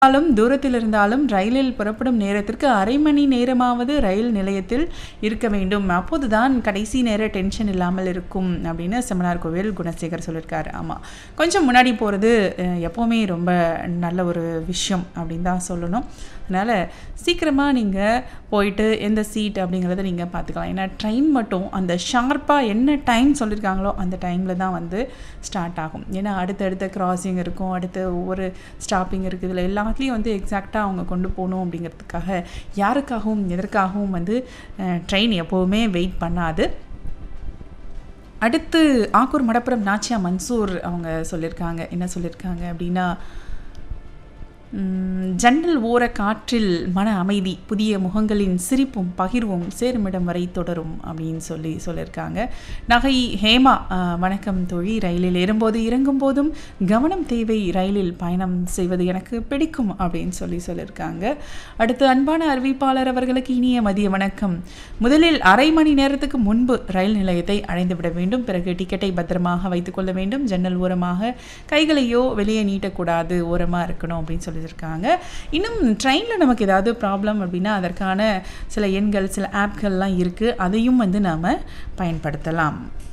இருந்தாலும் தூரத்தில் இருந்தாலும் ரயிலில் புறப்படும் நேரத்திற்கு அரை மணி நேரமாவது ரயில் நிலையத்தில் இருக்க வேண்டும் அப்போதுதான் கடைசி நேர டென்ஷன் இல்லாமல் இருக்கும் அப்படின்னு செமனார் கோவில் குணசேகர் சொல்லியிருக்காரு ஆமாம் கொஞ்சம் முன்னாடி போகிறது எப்போவுமே ரொம்ப நல்ல ஒரு விஷயம் அப்படின்னு தான் சொல்லணும் அதனால் சீக்கிரமாக நீங்கள் போயிட்டு எந்த சீட் அப்படிங்கிறத நீங்கள் பார்த்துக்கலாம் ஏன்னா ட்ரெயின் மட்டும் அந்த ஷார்ப்பாக என்ன டைம் சொல்லியிருக்காங்களோ அந்த டைமில் தான் வந்து ஸ்டார்ட் ஆகும் ஏன்னா அடுத்தடுத்த கிராசிங் இருக்கும் அடுத்த ஒவ்வொரு ஸ்டாப்பிங் இருக்குது இதில் எல்லாத்துலேயும் வந்து எக்ஸாக்டாக அவங்க கொண்டு போகணும் அப்படிங்கிறதுக்காக யாருக்காகவும் எதற்காகவும் வந்து ட்ரெயின் எப்போவுமே வெயிட் பண்ணாது அடுத்து ஆக்கூர் மடப்புரம் நாச்சியா மன்சூர் அவங்க சொல்லியிருக்காங்க என்ன சொல்லியிருக்காங்க அப்படின்னா ஜன்னல் ஓர காற்றில் மன அமைதி புதிய முகங்களின் சிரிப்பும் பகிர்வும் சேருமிடம் வரை தொடரும் அப்படின்னு சொல்லி சொல்லியிருக்காங்க நகை ஹேமா வணக்கம் தொழி ரயிலில் ஏறும்போது இறங்கும் போதும் கவனம் தேவை ரயிலில் பயணம் செய்வது எனக்கு பிடிக்கும் அப்படின்னு சொல்லி சொல்லியிருக்காங்க அடுத்து அன்பான அறிவிப்பாளர் அவர்களுக்கு இனிய மதிய வணக்கம் முதலில் அரை மணி நேரத்துக்கு முன்பு ரயில் நிலையத்தை அடைந்துவிட வேண்டும் பிறகு டிக்கெட்டை பத்திரமாக வைத்துக்கொள்ள வேண்டும் ஜன்னல் ஓரமாக கைகளையோ வெளியே நீட்டக்கூடாது ஓரமாக இருக்கணும் அப்படின்னு சொல்லி சொல்லியிருக்காங்க இன்னும் ட்ரெயினில் நமக்கு ஏதாவது ப்ராப்ளம் அப்படின்னா அதற்கான சில எண்கள் சில ஆப்கள்லாம் இருக்குது அதையும் வந்து நாம் பயன்படுத்தலாம்